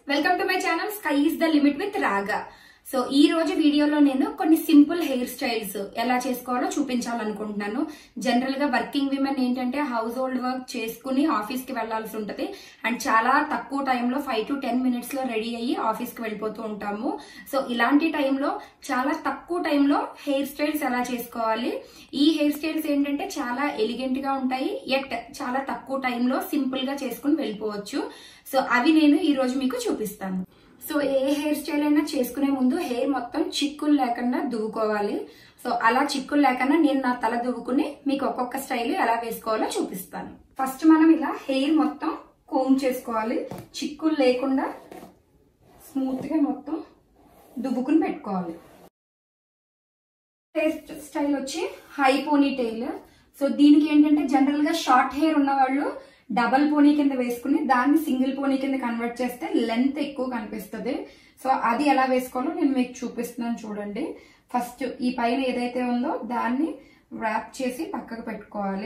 welcome to my channel sky is the limit with Raga so ఈ రోజు వీడియోలో నేను కొన్ని సింపుల్ హెయిర్ స్టైల్స్ ఎలా చేసుకోవాలో చూపించాలనుకుంటున్నాను జనరల్ గా వర్కింగ్ విమెన్ ఏంటంటే హౌస్ హోల్డ్ వర్క్ చేసుకుని ఆఫీస్ కి వెళ్లాల్సి ఉంటది అండ్ చాలా తక్కువ టైంలో ఫైవ్ టు టెన్ మినిట్స్ లో రెడీ అయ్యి ఆఫీస్ కి వెళ్ళిపోతూ ఉంటాము సో ఇలాంటి టైంలో చాలా తక్కువ టైంలో హెయిర్ స్టైల్స్ ఎలా చేసుకోవాలి ఈ హెయిర్ స్టైల్స్ ఏంటంటే చాలా ఎలిగెంట్ గా ఉంటాయి ఎట్ చాలా తక్కువ టైంలో సింపుల్ గా చేసుకుని వెళ్ళిపోవచ్చు సో అవి నేను ఈ రోజు మీకు చూపిస్తాను సో ఏ హెయిర్ స్టైల్ అయినా చేసుకునే ముందు హెయిర్ మొత్తం చిక్కులు లేకుండా దువ్వుకోవాలి సో అలా చిక్కులు లేకుండా నేను నా తల దువ్వుకుని మీకు ఒక్కొక్క స్టైల్ ఎలా వేసుకోవాలో చూపిస్తాను ఫస్ట్ మనం ఇలా హెయిర్ మొత్తం కోమ్ చేసుకోవాలి చిక్కులు లేకుండా స్మూత్ గా మొత్తం దువ్వుకుని పెట్టుకోవాలి హెయిర్ స్టైల్ వచ్చి హై పోనీ టైల్ సో దీనికి ఏంటంటే జనరల్ గా షార్ట్ హెయిర్ ఉన్న వాళ్ళు డబల్ పోనీ కింద వేసుకుని దాన్ని సింగిల్ పోనీ కింద కన్వర్ట్ చేస్తే లెంత్ ఎక్కువ కనిపిస్తుంది సో అది ఎలా వేసుకోవాలో నేను మీకు చూపిస్తున్నాను చూడండి ఫస్ట్ ఈ పైన ఏదైతే ఉందో దాన్ని ర్యాప్ చేసి పక్కకు పెట్టుకోవాలి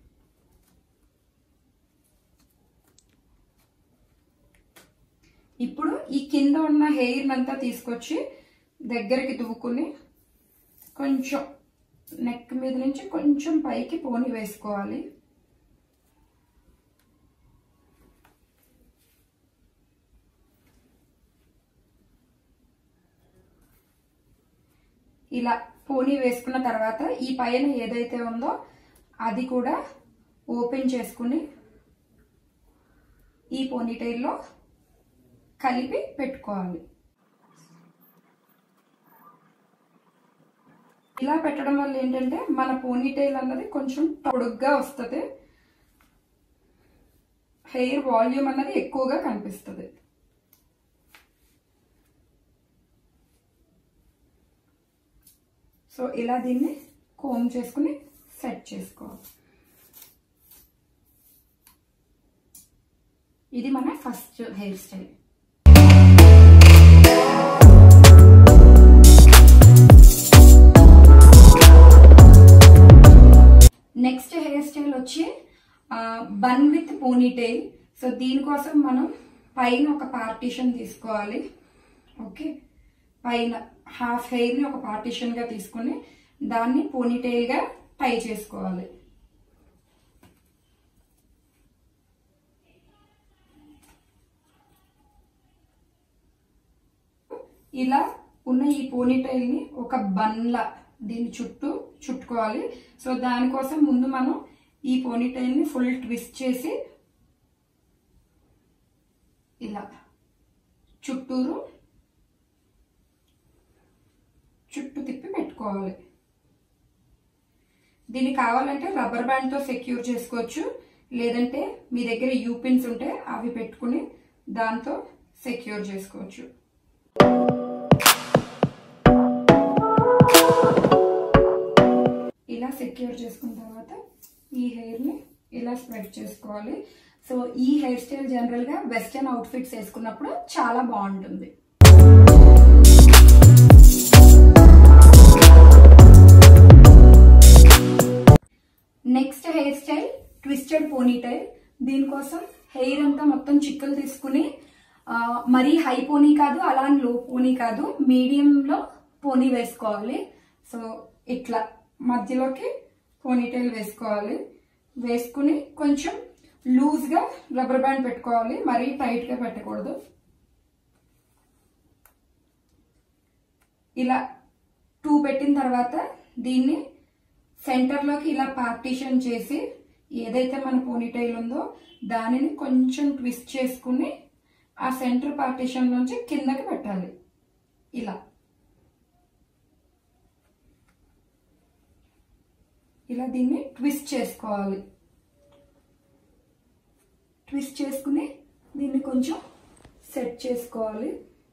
ఇప్పుడు ఈ కింద ఉన్న హెయిర్ అంతా తీసుకొచ్చి దగ్గరికి దువ్వుకుని కొంచెం నెక్ మీద నుంచి కొంచెం పైకి పోని వేసుకోవాలి ఇలా పోనీ వేసుకున్న తర్వాత ఈ పైన ఏదైతే ఉందో అది కూడా ఓపెన్ చేసుకుని ఈ పోనీటైల్లో కలిపి పెట్టుకోవాలి ఇలా పెట్టడం వల్ల ఏంటంటే మన పోనీటైల్ అన్నది కొంచెం పొడుగ్గా వస్తుంది హెయిర్ వాల్యూమ్ అన్నది ఎక్కువగా కనిపిస్తుంది సో ఇలా దీన్ని కోమ్ చేసుకుని సెట్ చేసుకోవాలి ఇది మన first hair style next hair style వచ్చి బన్ విత్ పోనీటైల్ సో దీనికోసం మనం పైన ఒక పార్టీషన్ తీసుకోవాలి ఓకే పైన హాఫ్ హెయిర్ ని ఒక పార్టీషన్ గా తీసుకుని దాన్ని పోనీటైల్ గా టై చేసుకోవాలి ఇలా ఉన్న ఈ పోనీటైల్ ని ఒక బన్లా దీని చుట్టూ చుట్టుకోవాలి సో దానికోసం ముందు మనం ఈ పోనీటైల్ ని ఫుల్ ట్విస్ట్ చేసి ఇలా చుట్టూరు చుట్టూ తిప్పి పెట్టుకోవాలి దీన్ని కావాలంటే రబ్బర్ బ్యాండ్తో సెక్యూర్ చేసుకోవచ్చు లేదంటే మీ దగ్గర యూపిన్స్ ఉంటే అవి పెట్టుకుని దాంతో సెక్యూర్ చేసుకోవచ్చు ఇలా సెక్యూర్ చేసుకున్న తర్వాత ఈ హెయిర్ని ఇలా స్ప్రెడ్ చేసుకోవాలి సో ఈ హెయిర్ స్టైల్ జనరల్గా వెస్టర్న్ అవుట్ఫిట్స్ వేసుకున్నప్పుడు చాలా బాగుంటుంది next hair style twisted ponytail దీనికోసం హెయిర్ అంతా మొత్తం చిక్కులు తీసుకుని మరీ హై పోనీ కాదు అలా లో పోనీ కాదు మీడియంలో పోనీ వేసుకోవాలి సో ఇట్లా మధ్యలోకి పోనీటైల్ వేసుకోవాలి వేసుకుని కొంచెం లూజ్గా రబ్బర్ బ్యాండ్ పెట్టుకోవాలి మరీ టైట్గా పెట్టకూడదు ఇలా టూ పెట్టిన తర్వాత దీన్ని సెంటర్లోకి ఇలా పార్టీషన్ చేసి ఏదైతే మన పోనీటైల్ ఉందో దానిని కొంచెం ట్విస్ట్ చేసుకుని ఆ సెంటర్ పార్టీషన్ నుంచి కిందకి పెట్టాలి ఇలా ఇలా దీన్ని ట్విస్ట్ చేసుకోవాలి ట్విస్ట్ చేసుకుని దీన్ని కొంచెం సెట్ చేసుకోవాలి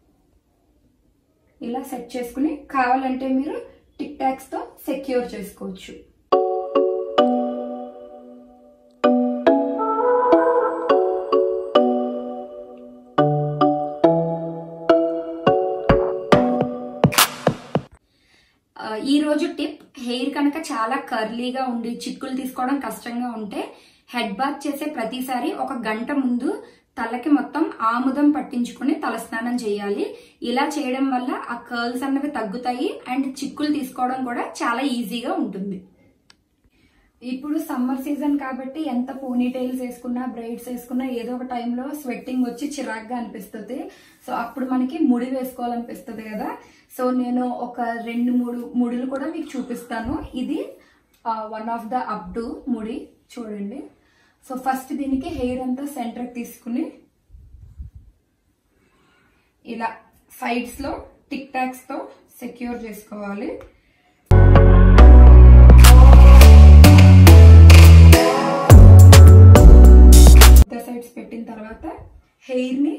ఇలా సెట్ చేసుకుని కావాలంటే మీరు టిక్ టాక్స్తో సెక్యూర్ చేసుకోవచ్చు ఈ రోజు టిప్ హెయిర్ కనుక చాలా కర్లీగా ఉండి చిక్కులు తీసుకోవడం కష్టంగా ఉంటే హెడ్ బాత్ చేసే ప్రతిసారి ఒక గంట ముందు తలకి మొత్తం ఆముదం పట్టించుకుని తలస్నానం చేయాలి ఇలా చేయడం వల్ల ఆ కర్ల్స్ అన్నవి తగ్గుతాయి అండ్ చిక్కులు తీసుకోవడం కూడా చాలా ఈజీగా ఉంటుంది ఇప్పుడు సమ్మర్ సీజన్ కాబట్టి ఎంత పోనీ టైల్స్ వేసుకున్నా బ్రైడ్స్ వేసుకున్నా ఏదో ఒక టైంలో స్వెట్టింగ్ వచ్చి చిరాగ్గా అనిపిస్తుంది సో అప్పుడు మనకి ముడి వేసుకోవాలనిపిస్తుంది కదా సో నేను ఒక రెండు మూడు ముడులు కూడా మీకు చూపిస్తాను ఇది one of the updo ముడి చూడండి సో ఫస్ట్ దీనికి హెయిర్ అంతా సెంటర్కి తీసుకుని ఇలా సైడ్స్ లో టిక్ టాక్స్ తో సెక్యూర్ చేసుకోవాలి సైడ్స్ పెట్టిన తర్వాత హెయిర్ ని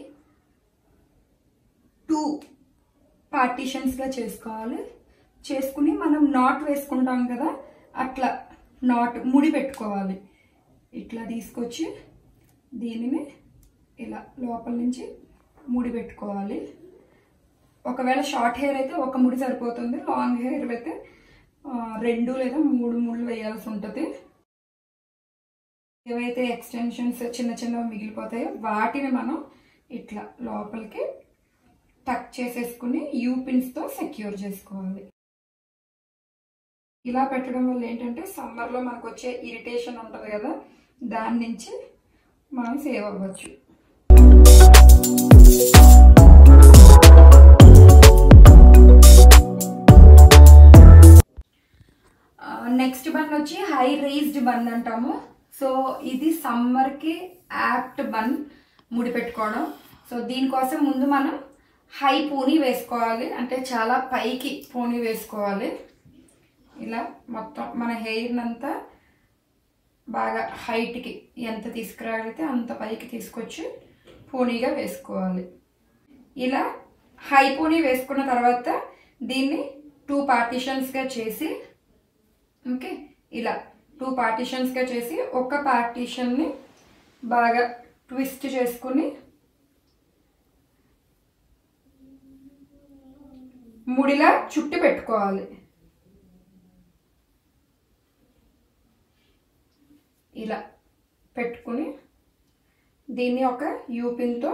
టూ పార్టీషన్స్ గా చేసుకోవాలి చేసుకుని మనం నాట్ వేసుకుంటాం కదా అట్లా నాట్ ముడి పెట్టుకోవాలి ఇట్లా తీసుకొచ్చి దీనిని ఇలా లోపల నుంచి ముడి పెట్టుకోవాలి ఒకవేళ షార్ట్ హెయిర్ అయితే ఒక ముడి సరిపోతుంది లాంగ్ హెయిర్ అయితే ఆ, రెండు లేదా మూడు ముళ్ళు వేయాల్సి ఉంటుంది ఏవైతే ఎక్స్టెన్షన్స్ చిన్న చిన్నవి మిగిలిపోతాయో వాటిని మనం ఇట్లా లోపలికి టక్ చేసేసుకుని యూ పిన్స్తో సెక్యూర్ చేసుకోవాలి ఇలా పెట్టడం వల్ల ఏంటంటే సమ్మర్లో మనకు వచ్చే ఇరిటేషన్ ఉంటుంది కదా దాని నుంచి మనం సేవ్ అవ్వచ్చు నెక్స్ట్ బన్ వచ్చి హై రేజ్డ్ బన్ అంటాము సో ఇది సమ్మర్కి యాప్ట్ బన్ ముడి పెట్టుకోవడం సో దీనికోసం ముందు మనం హై పూని వేసుకోవాలి అంటే చాలా పైకి పూని వేసుకోవాలి ఇలా మొత్తం మన హెయిర్ అంతా బాగా హైట్కి ఎంత తీసుకురాగలిగితే అంత పైకి తీసుకొచ్చి పూనీగా వేసుకోవాలి ఇలా హై పూనీ వేసుకున్న తర్వాత దీన్ని టూ పార్టీషన్స్గా చేసి ఓకే ఇలా టూ పార్టీషన్స్గా చేసి ఒక పార్టీషన్ని బాగా ట్విస్ట్ చేసుకుని ముడిలా చుట్టి పెట్టుకోవాలి ఇలా పెట్టుకుని దీన్ని ఒక యూపిన్తో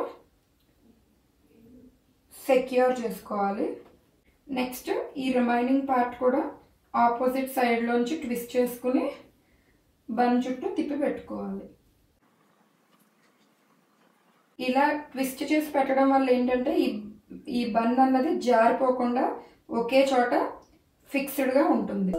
సెక్యూర్ చేసుకోవాలి నెక్స్ట్ ఈ రిమైనింగ్ పార్ట్ కూడా ఆపోజిట్ సైడ్లోంచి ట్విస్ట్ చేసుకుని బన్ చుట్టూ తిప్పి పెట్టుకోవాలి ఇలా ట్విస్ట్ చేసి పెట్టడం వల్ల ఏంటంటే ఈ ఈ బన్ అన్నది జారిపోకుండా ఒకే చోట ఫిక్స్డ్గా ఉంటుంది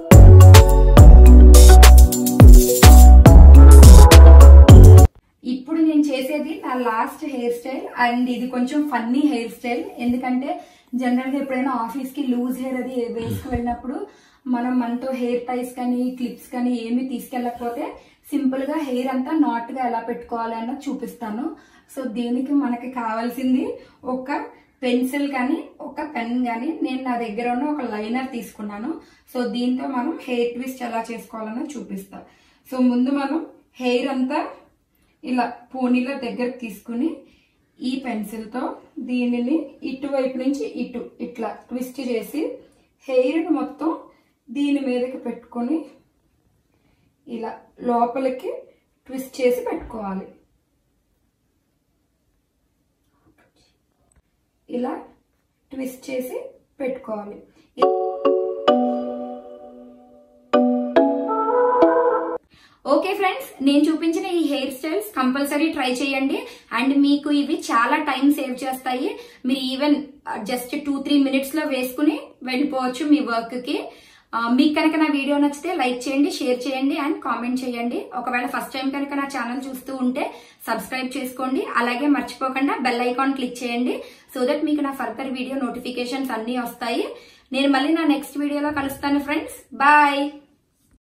ఇప్పుడు నేను చేసేది నా లాస్ట్ హెయిర్ స్టైల్ అండ్ ఇది కొంచెం ఫన్నీ హెయిర్ స్టైల్ ఎందుకంటే జనరల్గా ఎప్పుడైనా ఆఫీస్కి లూజ్ హెయిర్ అది వేసుకు వెళ్ళినప్పుడు మనం మనతో హెయిర్ టైస్ కానీ క్లిప్స్ కానీ ఏమి తీసుకెళ్ళకపోతే సింపుల్ గా హెయిర్ అంతా నాట్ గా ఎలా పెట్టుకోవాలి అన్నది చూపిస్తాను సో దీనికి మనకి కావాల్సింది ఒక పెన్సిల్ కానీ ఒక పెన్ కానీ నేను నా దగ్గర ఉన్న ఒక లైనర్ తీసుకున్నాను సో దీంతో మనం హెయిర్ ట్విస్ట్ ఎలా చేసుకోవాలన్నది చూపిస్తా సో ముందు మనం హెయిర్ అంతా ఇలా పోనీల దగ్గరకు తీసుకుని ఈ పెన్సిల్తో దీనిని ఇటువైపు నుంచి ఇటు ఇట్లా ట్విస్ట్ చేసి హెయిర్ని మొత్తం దీని మీదకి పెట్టుకొని ఇలా లోపలికి ట్విస్ట్ చేసి పెట్టుకోవాలి ఇలా ట్విస్ట్ చేసి పెట్టుకోవాలి ఓకే ఫ్రెండ్స్ నేను చూపించిన ఈ హెయిర్ స్టైల్స్ కంపల్సరీ ట్రై చేయండి అండ్ మీకు ఇవి చాలా టైం సేవ్ చేస్తాయి మీరు even just two three minutes లో వేసుకుని వెళ్ళిపోవచ్చు మీ వర్క్ కి ఆ, మీకు కనుక నా వీడియో నచ్చితే లైక్ చేయండి షేర్ చేయండి అండ్ కామెంట్ చేయండి ఒకవేళ ఫస్ట్ టైం కనుక నా ఛానల్ చూస్తూ ఉంటే సబ్స్క్రైబ్ చేసుకోండి అలాగే మర్చిపోకుండా బెల్ ఐకాన్ క్లిక్ చేయండి సో దట్ మీకు నా ఫర్దర్ వీడియో నోటిఫికేషన్స్ అన్నీ వస్తాయి నేను మళ్ళీ నా నెక్స్ట్ వీడియోలో కలుస్తాను ఫ్రెండ్స్ బాయ్